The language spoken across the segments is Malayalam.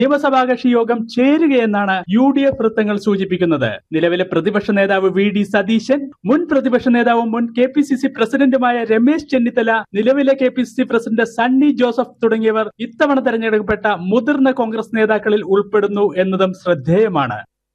നിയമസഭാ കക്ഷി യോഗം ചേരുകയെന്നാണ് യു ഡി എഫ് വൃത്തങ്ങൾ സൂചിപ്പിക്കുന്നത് നിലവിലെ പ്രതിപക്ഷ നേതാവ് വി ഡി സതീശൻ മുൻ പ്രതിപക്ഷ നേതാവും മുൻ കെ പി സി സി പ്രസിഡന്റുമായ രമേശ് ചെന്നിത്തല നിലവിലെ K P C C president Sunny Joseph തുടങ്ങിയവർ ഇത്തവണ തെരഞ്ഞെടുക്കപ്പെട്ട മുതിർന്ന കോൺഗ്രസ് നേതാക്കളിൽ ഉൾപ്പെടുന്നു എന്നതും ശ്രദ്ധേയമാണ്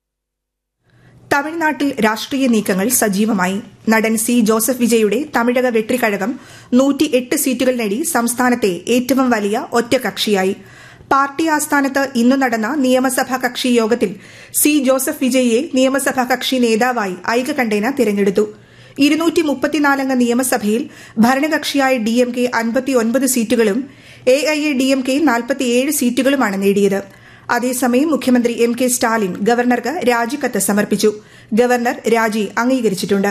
തമിഴ്നാട്ടിൽ രാഷ്ട്രീയ നീക്കങ്ങൾ സജീവമായി നടൻ സി ജോസഫ് വിജയുടെ തമിഴക വെട്രിക്കഴകം നൂറ്റി എട്ട് സീറ്റുകൾ നേടി സംസ്ഥാനത്തെ ഏറ്റവും വലിയ ഒറ്റകക്ഷിയായി പാർട്ടി ആസ്ഥാനത്ത് ഇന്നു നടന്ന നിയമസഭാ കക്ഷി യോഗത്തിൽ സി ജോസഫ് വിജയിയെ നിയമസഭാ കക്ഷി നേതാവായി ഐകകണ്ഠേന തിരഞ്ഞെടുത്തു ഇരുന്നൂറ്റി മുപ്പത്തിനാലംഗ നിയമസഭയിൽ ഭരണകക്ഷിയായ ഡി എം കെ അൻപത്തിയൊൻപത് സീറ്റുകളും A I A D M K നാൽപ്പത്തിയേഴ് സീറ്റുകളുമാണ് നേടിയത് അതേസമയം മുഖ്യമന്ത്രി എം കെ സ്റ്റാലിൻ ഗവർണർക്ക് രാജിക്കത്ത് സമർപ്പിച്ചു ഗവർണർ രാജി അംഗീകരിച്ചിട്ടുണ്ട്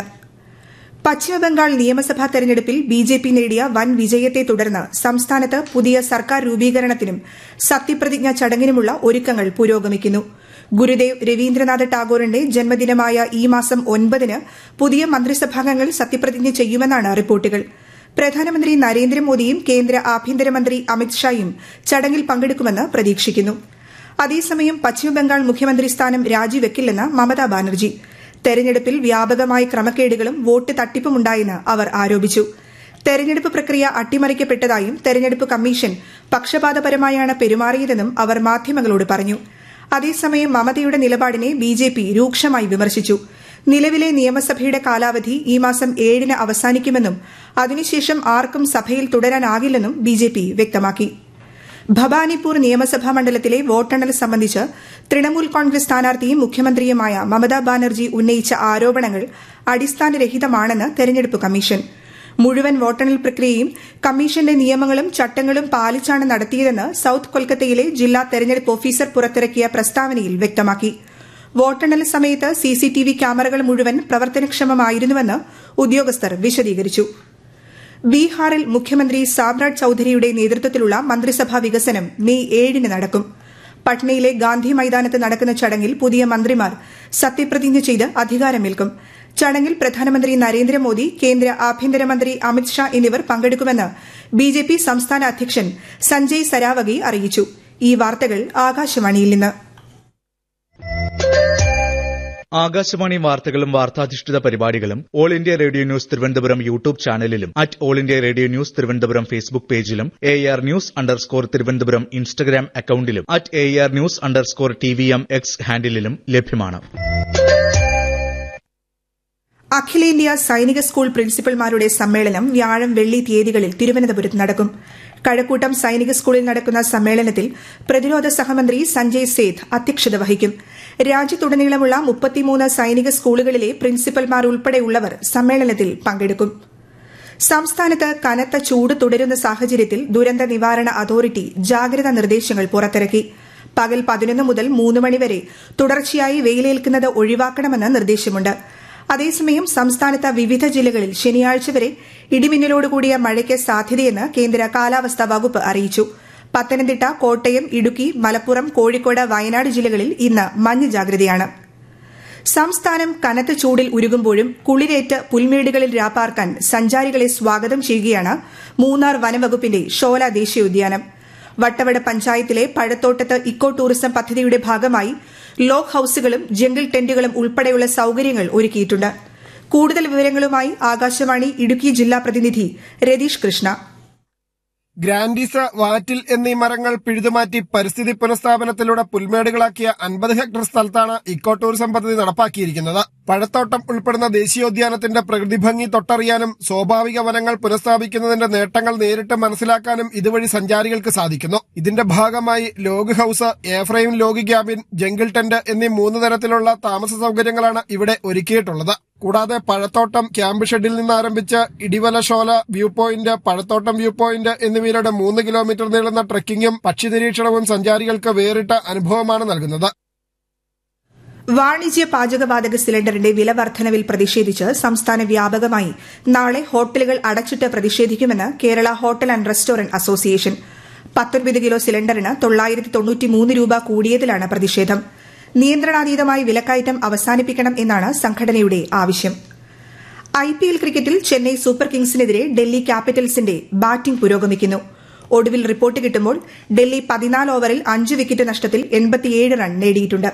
പശ്ചിമബംഗാൾ നിയമസഭാ തെരഞ്ഞെടുപ്പിൽ ബി ജെ പി നേടിയ വൻ വിജയത്തെ തുടർന്ന് സംസ്ഥാനത്ത് പുതിയ സർക്കാർ രൂപീകരണത്തിനും സത്യപ്രതിജ്ഞാ ചടങ്ങിനുമുള്ള ഒരുക്കങ്ങൾ പുരോഗമിക്കുന്നു ഗുരുദേവ് രവീന്ദ്രനാഥ് ടാഗോറിന്റെ ജന്മദിനമായ ഈ മാസം ഒൻപതിന് പുതിയ മന്ത്രിസഭാംഗങ്ങൾ സത്യപ്രതിജ്ഞ ചെയ്യുമെന്നാണ് റിപ്പോർട്ടുകൾ പ്രധാനമന്ത്രി നരേന്ദ്രമോദിയും കേന്ദ്ര ആഭ്യന്തരമന്ത്രി അമിത്ഷായും ചടങ്ങിൽ പങ്കെടുക്കുമെന്ന് പ്രതീക്ഷിക്കുന്നു അതേസമയം പശ്ചിമബംഗാൾ മുഖ്യമന്ത്രി സ്ഥാനം രാജിവെക്കില്ലെന്ന് മമതാ ബാനർജി തെരഞ്ഞെടുപ്പിൽ വ്യാപകമായ ക്രമക്കേടുകളും വോട്ട് തട്ടിപ്പുമുണ്ടായെന്ന് അവർ ആരോപിച്ചു തെരഞ്ഞെടുപ്പ് പ്രക്രിയ അട്ടിമറിക്കപ്പെട്ടതായും തെരഞ്ഞെടുപ്പ് കമ്മീഷൻ പക്ഷപാതപരമായാണ് പെരുമാറിയതെന്നും അവർ മാധ്യമങ്ങളോട് പറഞ്ഞു അതേസമയം മമതയുടെ നിലപാടിനെ ബി ജെ പി രൂക്ഷമായി വിമർശിച്ചു നിലവിലെ നിയമസഭയുടെ കാലാവധി ഈ മാസം ഏഴിന് അവസാനിക്കുമെന്നും അതിനുശേഷം ആർക്കും സഭയിൽ തുടരാനാകില്ലെന്നും ബി ജെ പി വ്യക്തമാക്കി ഭവാനിപ്പൂർ നിയമസഭാ മണ്ഡലത്തിലെ വോട്ടെണ്ണൽ സംബന്ധിച്ച് തൃണമൂൽ കോൺഗ്രസ് സ്ഥാനാർത്ഥിയും മുഖ്യമന്ത്രിയുമായ മമതാ ബാനർജി ഉന്നയിച്ച ആരോപണങ്ങൾ അടിസ്ഥാനരഹിതമാണെന്ന് തെരഞ്ഞെടുപ്പ് കമ്മീഷൻ മുഴുവൻ വോട്ടെണ്ണൽ പ്രക്രിയയും കമ്മീഷന്റെ നിയമങ്ങളും ചട്ടങ്ങളും പാലിച്ചാണ് നടത്തിയതെന്ന് സൌത്ത് കൊൽക്കത്തയിലെ ജില്ലാ തെരഞ്ഞെടുപ്പ് ഓഫീസർ പുറത്തിറക്കിയ പ്രസ്താവനയിൽ വ്യക്തമാക്കി വോട്ടെണ്ണൽ സമയത്ത് സിസിടിവി ക്യാമറകൾ മുഴുവൻ പ്രവർത്തനക്ഷമമായിരുന്നുവെന്ന് ഉദ്യോഗസ്ഥർ വിശദീകരിച്ചു ബീഹാറിൽ മുഖ്യമന്ത്രി സാമ്രാജ് ചൌധരിയുടെ നേതൃത്വത്തിലുള്ള മന്ത്രിസഭാ വികസനം മെയ് ഏഴിന് നടക്കും പട്നയിലെ ഗാന്ധി മൈതാനത്ത് നടക്കുന്ന ചടങ്ങിൽ പുതിയ മന്ത്രിമാർ സത്യപ്രതിജ്ഞ ചെയ്ത് അധികാരമേൽക്കും ചടങ്ങിൽ പ്രധാനമന്ത്രി നരേന്ദ്രമോദി കേന്ദ്ര ആഭ്യന്തരമന്ത്രി അമിത്ഷാ എന്നിവർ പങ്കെടുക്കുമെന്ന് ബിജെപി സംസ്ഥാന അധ്യക്ഷൻ സഞ്ജയ് സരാവഗി അറിയിച്ചു ഈ വാർത്തകൾ ആകാശവാണിയിൽ നിന്ന് ആകാശവാണി വാർത്തകളും വാർത്താധിഷ്ഠിത പരിപാടികളും all India radio news Thiruvananthapuram YouTube ചാനലിലും at all India radio news Thiruvananthapuram Facebook പേജിലും A R news underscore Thiruvananthapuram Instagram അക്കൌണ്ടിലും at A R news underscore T V M X ഹാൻഡിലും ലഭ്യമാണ് അഖിലേന്ത്യാ സൈനിക സ്കൂൾ പ്രിൻസിപ്പൽമാരുടെ സമ്മേളനം വ്യാഴം വെള്ളി തീയതികളിൽ തിരുവനന്തപുരത്ത് നടക്കും കഴക്കൂട്ടം സൈനിക സ്കൂളിൽ നടക്കുന്ന സമ്മേളനത്തിൽ പ്രതിരോധ സഹമന്ത്രി സഞ്ജയ് സേത്ത് അധ്യക്ഷത വഹിക്കും രാജ്യത്തുടനീളമുള്ള മുപ്പത്തിമൂന്ന് സൈനിക സ്കൂളുകളിലെ പ്രിൻസിപ്പൽമാർ ഉൾപ്പെടെയുള്ളവർ സമ്മേളനത്തിൽ പങ്കെടുക്കും സംസ്ഥാനത്ത് കനത്ത ചൂട് തുടരുന്ന സാഹചര്യത്തിൽ ദുരന്ത നിവാരണ അതോറിറ്റി ജാഗ്രതാ നിർദ്ദേശങ്ങൾ പുറത്തിറക്കി പകൽ പതിനൊന്ന് മുതൽ മൂന്ന് മണിവരെ തുടർച്ചയായി വെയിലേൽക്കുന്നത് ഒഴിവാക്കണമെന്ന് നിർദ്ദേശമുണ്ട് അതേസമയം സംസ്ഥാനത്ത് വിവിധ ജില്ലകളിൽ ശനിയാഴ്ച വരെ ഇടിമിന്നലോടുകൂടിയ മഴയ്ക്ക് സാധ്യതയെന്ന് കേന്ദ്ര കാലാവസ്ഥാ വകുപ്പ് അറിയിച്ചു പത്തനംതിട്ട കോട്ടയം ഇടുക്കി മലപ്പുറം കോഴിക്കോട് വയനാട് ജില്ലകളിൽ ഇന്ന് മഞ്ഞ ജാഗ്രതയാണ് സംസ്ഥാനം കനത്ത ചൂടിൽ ഉരുകുമ്പോഴും കുളിരേറ്റ് പുൽമേടുകളിൽ രാപ്പാർക്കാൻ സഞ്ചാരികളെ സ്വാഗതം ചെയ്യുകയാണ് മൂന്നാർ വനംവകുപ്പിന്റെ ഷോല ദേശീയോദ്യാനം വട്ടവട പഞ്ചായത്തിലെ പഴത്തോട്ടത്ത് ഇക്കോ ടൂറിസം പദ്ധതിയുടെ ഭാഗമായി ലോക്ക് ഹൌസുകളും ജംഗിൾ ടെന്റുകളും ഉൾപ്പെടെയുള്ള സൌകര്യങ്ങൾ ഒരുക്കിയിട്ടുണ്ട് കൂടുതൽ വിവരങ്ങളുമായി ആകാശവാണി ഇടുക്കി ജില്ലാ പ്രതിനിധി രതീഷ് കൃഷ്ണ ഗ്രാൻഡീസ വാറ്റിൽ എന്നീ മരങ്ങൾ പിഴുതുമാറ്റി പരിസ്ഥിതി പുനഃസ്ഥാപനത്തിലൂടെ പുൽമേടുകളാക്കിയ അൻപത് ഹെക്ടർ സ്ഥലത്താണ് ഇക്കോ ടൂറിസം പദ്ധതി നടപ്പാക്കിയിരിക്കുന്നത് പഴത്തോട്ടം ഉൾപ്പെടുന്ന ദേശീയോദ്യാനത്തിന്റെ പ്രകൃതി ഭംഗി തൊട്ടറിയാനും സ്വാഭാവിക വനങ്ങൾ പുനഃസ്ഥാപിക്കുന്നതിന്റെ നേട്ടങ്ങൾ നേരിട്ട് മനസ്സിലാക്കാനും ഇതുവഴി സഞ്ചാരികൾക്ക് സാധിക്കുന്നു ഇതിന്റെ ഭാഗമായി log house Ephraim log cabin jungle tent എന്നീ മൂന്ന് തരത്തിലുള്ള താമസ സൗകര്യങ്ങളാണ് ഇവിടെ ഒരുക്കിയിട്ടുള്ളത് കൂടാതെ പഴത്തോട്ടം ക്യാമ്പ് ഷെഡിൽ നിന്ന് ആരംഭിച്ച് Idivalashola view point Pazhathottam view point എന്നിവയിലൂടെ മൂന്ന് കിലോമീറ്റർ നീളുന്ന ട്രക്കിങ്ങും പക്ഷി നിരീക്ഷണവും സഞ്ചാരികൾക്ക് വേറിട്ട അനുഭവമാണ് നൽകുന്നത് വാണിജ്യ പാചകവാതക സിലിണ്ടറിന്റെ വില വർധനവിൽ പ്രതിഷേധിച്ച് സംസ്ഥാന വ്യാപകമായി നാളെ ഹോട്ടലുകൾ അടച്ചിട്ട് പ്രതിഷേധിക്കുമെന്ന് Kerala hotel and restaurant association പത്തൊൻപത് കിലോ സിലിണ്ടറിന് തൊള്ളായിരത്തി തൊണ്ണൂറ്റിമൂന്ന് രൂപ കൂടിയതിലാണ് പ്രതിഷേധം നിയന്ത്രണാതീതമായി വിലക്കയറ്റം അവസാനിപ്പിക്കണം എന്നാണ് സംഘടനയുടെ ആവശ്യം ഐ പി എൽ ക്രിക്കറ്റിൽ ചെന്നൈ സൂപ്പർ കിങ്സിനെതിരെ ഡൽഹി ക്യാപിറ്റൽസിന്റെ ബാറ്റിംഗ് പുരോഗമിക്കുന്നു ഒടുവിൽ റിപ്പോർട്ട് കിട്ടുമ്പോൾ ഡൽഹി പതിനാല് ഓവറിൽ അഞ്ച് വിക്കറ്റ് നഷ്ടത്തിൽ എൺപത്തിയേഴ് റൺ നേടിയിട്ടുണ്ട്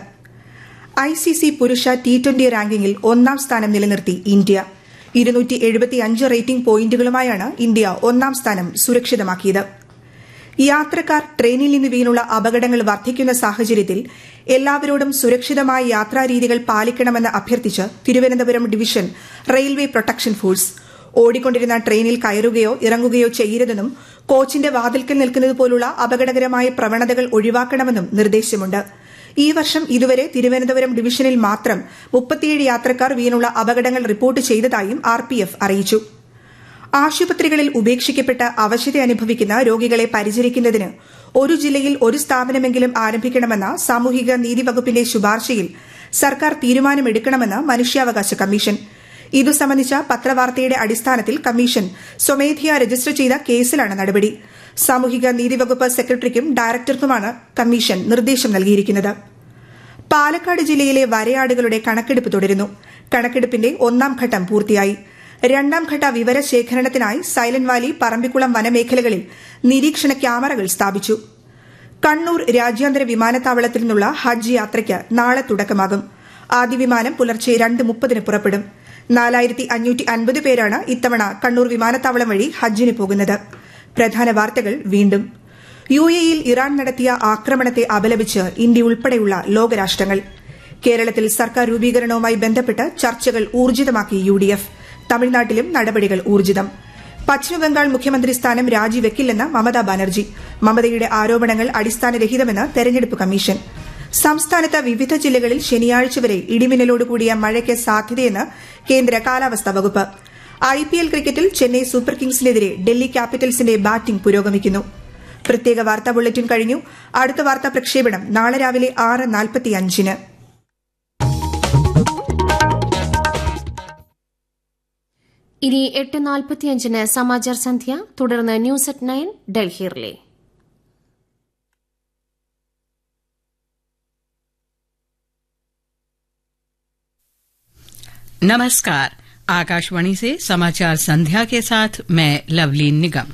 ഐസിസി പുരുഷ ടി ട്വന്റി റാങ്കിങ്ങിൽ ഒന്നാം സ്ഥാനം നിലനിർത്തി ഇന്ത്യ ഇരുന്നൂറ്റി എഴുപത്തിയഞ്ച് റേറ്റിംഗ് പോയിന്റുകളുമായാണ് ഇന്ത്യ ഒന്നാം സ്ഥാനം സുരക്ഷിതമാക്കിയത് യാത്രക്കാർ ട്രെയിനിൽ നിന്ന് വീണുള്ള അപകടങ്ങൾ വർദ്ധിക്കുന്ന സാഹചര്യത്തിൽ എല്ലാവരോടും സുരക്ഷിതമായ യാത്രാരീതികൾ പാലിക്കണമെന്ന് അഭ്യർത്ഥിച്ച് Thiruvananthapuram division railway protection force ഓടിക്കൊണ്ടിരുന്ന ട്രെയിനിൽ കയറുകയോ ഇറങ്ങുകയോ ചെയ്യരുതെന്നും കോച്ചിന്റെ വാതിൽക്കൽ നിൽക്കുന്നത് പോലുള്ള അപകടകരമായ പ്രവണതകൾ ഒഴിവാക്കണമെന്നും നിർദ്ദേശമുണ്ട് ഈ വർഷം ഇതുവരെ തിരുവനന്തപുരം ഡിവിഷനിൽ മാത്രം മുപ്പത്തിയേഴ് യാത്രക്കാർ വീണുള്ള അപകടങ്ങൾ റിപ്പോർട്ട് ചെയ്തതായും ആർപിഎഫ് അറിയിച്ചു ആശുപത്രികളിൽ ഉപേക്ഷിക്കപ്പെട്ട് അവശത അനുഭവിക്കുന്ന രോഗികളെ പരിചരിക്കുന്നതിന് ഒരു ജില്ലയിൽ ഒരു സ്ഥാപനമെങ്കിലും ആരംഭിക്കണമെന്ന സാമൂഹിക നീതി വകുപ്പിന്റെ ശുപാർശയിൽ സർക്കാർ തീരുമാനമെടുക്കണമെന്ന് മനുഷ്യാവകാശ കമ്മീഷൻ ഇതു സംബന്ധിച്ച പത്രവാർത്തയുടെ അടിസ്ഥാനത്തിൽ കമ്മീഷൻ സ്വമേധയാ രജിസ്റ്റർ ചെയ്ത കേസിലാണ് നടപടി സാമൂഹിക നീതി വകുപ്പ് സെക്രട്ടറിക്കും ഡയറക്ടർക്കുമാണ് കമ്മീഷൻ നിർദ്ദേശം നൽകിയിരിക്കുന്നത് പാലക്കാട് ജില്ലയിലെ വരയാടുകളുടെ കണക്കെടുപ്പ് തുടരുന്നു കണക്കെടുപ്പിന്റെ ഒന്നാം ഘട്ടം പൂർത്തിയായി രണ്ടാം ഘട്ട വിവരശേഖരണത്തിനായി സൈലന്റ് വാലി പറമ്പിക്കുളം വനമേഖലകളിൽ നിരീക്ഷണ ക്യാമറകൾ സ്ഥാപിച്ചു കണ്ണൂർ രാജ്യാന്തര വിമാനത്താവളത്തിൽ നിന്നുള്ള ഹജ്ജ് യാത്രയ്ക്ക് നാളെ തുടക്കമാകും ആദ്യ വിമാനം പുലർച്ചെ രണ്ട് മുപ്പതിന് പുറപ്പെടും നാലായിരത്തി അഞ്ഞൂറ്റി അൻപത് പേരാണ് ഇത്തവണ കണ്ണൂർ വിമാനത്താവളം വഴി ഹജ്ജിന് പോകുന്നത് പ്രധാന വാർത്തകൾ വീണ്ടും യു എയിൽ ഇറാൻ നടത്തിയ ആക്രമണത്തെ അപലപിച്ച് ഇന്ത്യ ഉൾപ്പെടെയുള്ള ലോകരാഷ്ട്രങ്ങൾ കേരളത്തിൽ സർക്കാർ രൂപീകരണവുമായി ബന്ധപ്പെട്ട് ചർച്ചകൾ ഊർജിതമാക്കി യു ഡി എഫ് തമിഴ്നാട്ടിലും നടപടികൾ ഊർജിതം പശ്ചിമബംഗാൾ മുഖ്യമന്ത്രി സ്ഥാനം രാജിവെക്കില്ലെന്ന് മമതാ ബാനർജി മമതയുടെ ആരോപണങ്ങൾ അടിസ്ഥാനരഹിതമെന്ന് തെരഞ്ഞെടുപ്പ് കമ്മീഷൻ സംസ്ഥാനത്ത് വിവിധ ജില്ലകളിൽ ശനിയാഴ്ച വരെ ഇടിമിന്നലോടുകൂടിയ മഴയ്ക്ക് സാധ്യതയെന്ന് കേന്ദ്ര കാലാവസ്ഥാ വകുപ്പ് ഐപിഎൽ ക്രിക്കറ്റിൽ ചെന്നൈ സൂപ്പർ കിങ്സിനെതിരെ ഡൽഹി ക്യാപിറ്റൽസിന്റെ ബാറ്റിംഗ് പുരോഗമിക്കുന്നു പ്രത്യേക വാർത്താ ബുള്ളറ്റിൻ കഴിഞ്ഞു അടുത്ത വാർത്താ പ്രക്ഷേപണം നാളെ രാവിലെ ആറ് നാൽപ്പത്തിയഞ്ചിന് ഇനി എട്ട് നാൽപ്പത്തിയഞ്ചിന് സമാചാർ സന്ധ്യ തുടർന്ന് news at nine Delhi relay नमस्कार आकाशवाणी से समाचार संध्या के साथ मैं लवलीन निगम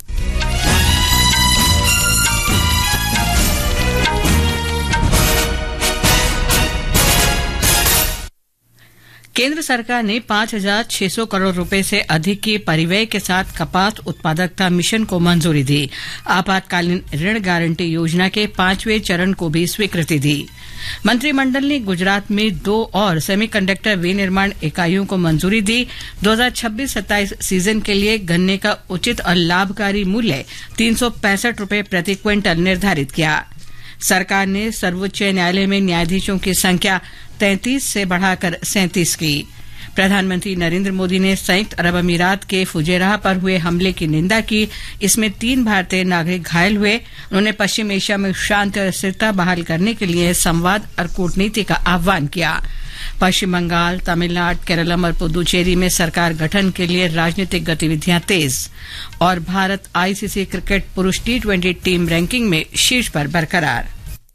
केंद्र सरकार ने 5,600 करोड़ रुपए से अधिक की परिव्यय के साथ कपास उत्पादकता मिशन को मंजूरी दी आपातकालीन ऋण गारंटी योजना के पांचवें चरण को भी स्वीकृति दी मंत्रिमंडल ने गुजरात में दो और सेमीकंडक्टर विनिर्माण इकाइयों को मंजूरी दी 2026-27 सीजन के लिए गन्ने का उचित और लाभकारी मूल्य तीन सौ पैंसठ रूपये प्रति क्विंटल निर्धारित किया सरकार ने सर्वोच्च न्यायालय में न्यायाधीशों की संख्या 33 से बढ़ाकर 37 की प्रधानमंत्री नरेंद्र मोदी ने संयुक्त अरब अमीरात के फुजेराह पर हुए हमले की निंदा की इसमें तीन भारतीय नागरिक घायल हुए उन्होंने पश्चिम एशिया में शांति और स्थिरता बहाल करने के लिए संवाद और कूटनीति का आह्वान किया पश्चिम बंगाल तमिलनाडु केरलम और पुदुचेरी में सरकार गठन के लिए राजनीतिक गतिविधियां तेज और भारत आईसीसी क्रिकेट पुरुष टी ट्वेंटी टीम रैंकिंग में शीर्ष पर बरकरार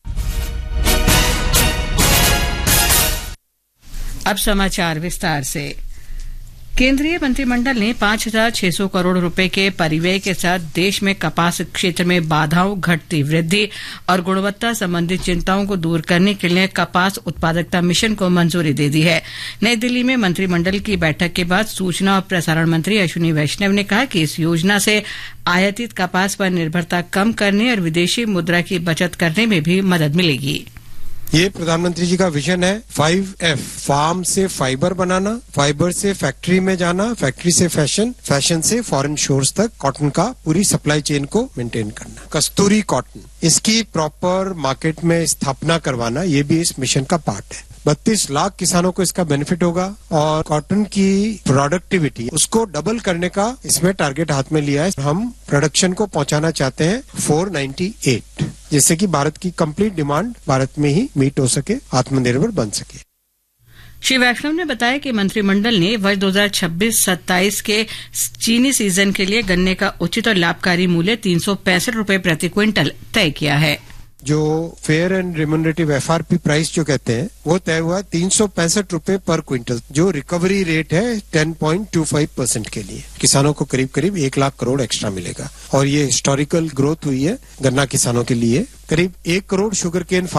अब समाचार विस्तार से केंद्रीय मंत्रिमंडल ने 5,600 करोड़ रुपए के परिव्यय के साथ देश में कपास क्षेत्र में बाधाओं घटती वृद्धि और गुणवत्ता संबंधी चिंताओं को दूर करने के लिए कपास उत्पादकता मिशन को मंजूरी दे दी है नई दिल्ली में मंत्रिमंडल की बैठक के बाद सूचना और प्रसारण मंत्री अश्विनी वैष्णव ने कहा कि इस योजना से आयातित कपास पर निर्भरता कम करने और विदेशी मुद्रा की बचत करने में भी मदद मिलेगी ये प्रधानमंत्री जी का विजन है फाइव एफ फार्म से फाइबर बनाना फाइबर से फैक्ट्री में जाना फैक्ट्री से फैशन फैशन से फॉरेन शोर्स तक कॉटन का पूरी सप्लाई चेन को मेंटेन करना कस्तूरी कॉटन इसकी प्रॉपर मार्केट में स्थापना करवाना ये भी इस मिशन का पार्ट है बत्तीस लाख किसानों को इसका बेनिफिट होगा और कॉटन की प्रोडक्टिविटी उसको डबल करने का इसमें टारगेट हाथ में लिया है हम प्रोडक्शन को पहुंचाना चाहते हैं 498 जिससे कि भारत की कंप्लीट डिमांड भारत में ही मीट हो सके आत्मनिर्भर बन सके श्री वैष्णव ने बताया कि मंत्रिमंडल ने वर्ष 2026-27 के चीनी सीजन के लिए गन्ने का उचित और लाभकारी मूल्य तीन सौ पैंसठ रूपये प्रति क्विंटल तय किया है जो fair and remunerative FRP price जो कहते हैं वो तय हुआ तीन सौ पैंसठ रूपए पर क्विंटल जो रिकवरी रेट है ten point two five percent के लिए किसानों को करीब करीब एक लाख करोड़ एक्स्ट्रा मिलेगा और ये हिस्टोरिकल ग्रोथ हुई है गन्ना किसानों के लिए करीब एक करोड़ शुगर केन